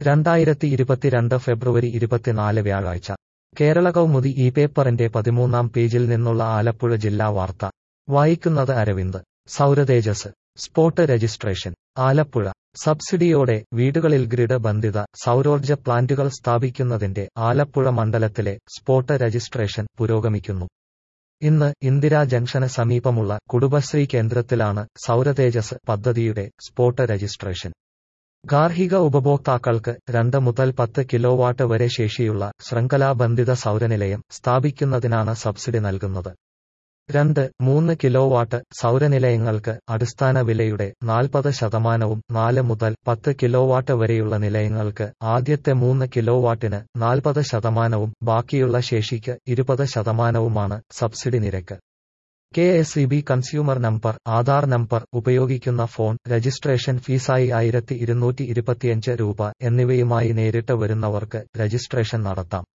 രണ്ടായിരത്തി ഇരുപത്തിരണ്ട് ഫെബ്രുവരി ഇരുപത്തിനാല് വ്യാഴാഴ്ച കേരള കൗമുദി ഈ പേപ്പറിന്റെ പതിമൂന്നാം പേജിൽ നിന്നുള്ള ആലപ്പുഴ ജില്ലാ വാർത്ത വായിക്കുന്നത് അരവിന്ദ് സൗരതേജസ് സ്പോട്ട് രജിസ്ട്രേഷൻ ആലപ്പുഴ സബ്സിഡിയോടെ വീടുകളിൽ ഗ്രിഡ് ബന്ധിത സൗരോർജ്ജ പ്ലാന്റുകൾ സ്ഥാപിക്കുന്നതിന്റെ ആലപ്പുഴ മണ്ഡലത്തിലെ സ്പോട്ട് രജിസ്ട്രേഷൻ പുരോഗമിക്കുന്നു ഇന്ന് ഇന്ദിരാ ജംഗ്ഷന് സമീപമുള്ള കുടുംബശ്രീ കേന്ദ്രത്തിലാണ് സൗരതേജസ് പദ്ധതിയുടെ സ്പോട്ട് രജിസ്ട്രേഷൻ ഗാർഹിക ഉപഭോക്താക്കൾക്ക് രണ്ട് മുതൽ പത്ത് കിലോവാട്ട് വരെ ശേഷിയുള്ള ശൃംഖലാബന്ധിത സൗരനിലയം സ്ഥാപിക്കുന്നതിനാണ് സബ്സിഡി നൽകുന്നത് രണ്ട് മൂന്ന് കിലോവാട്ട് സൗരനിലയങ്ങൾക്ക് അടിസ്ഥാന വിലയുടെ നാൽപ്പത് ശതമാനവും നാല് മുതൽ പത്ത് കിലോവാട്ട് വരെയുള്ള നിലയങ്ങൾക്ക് ആദ്യത്തെ മൂന്ന് കിലോവാട്ടിന് നാൽപ്പത് ശതമാനവും ബാക്കിയുള്ള ശേഷിക്ക് ഇരുപത് ശതമാനവുമാണ് സബ്സിഡി നിരക്ക് K S E B consumer number Aadhaar number ഉപയോഗിക്കുന്ന ഫോൺ രജിസ്ട്രേഷൻ ഫീസായി ആയിരത്തി ഇരുന്നൂറ്റി ഇരുപത്തിയഞ്ച് രൂപ എന്നിവയുമായി നേരിട്ട് വരുന്നവർക്ക് രജിസ്ട്രേഷൻ നടത്താം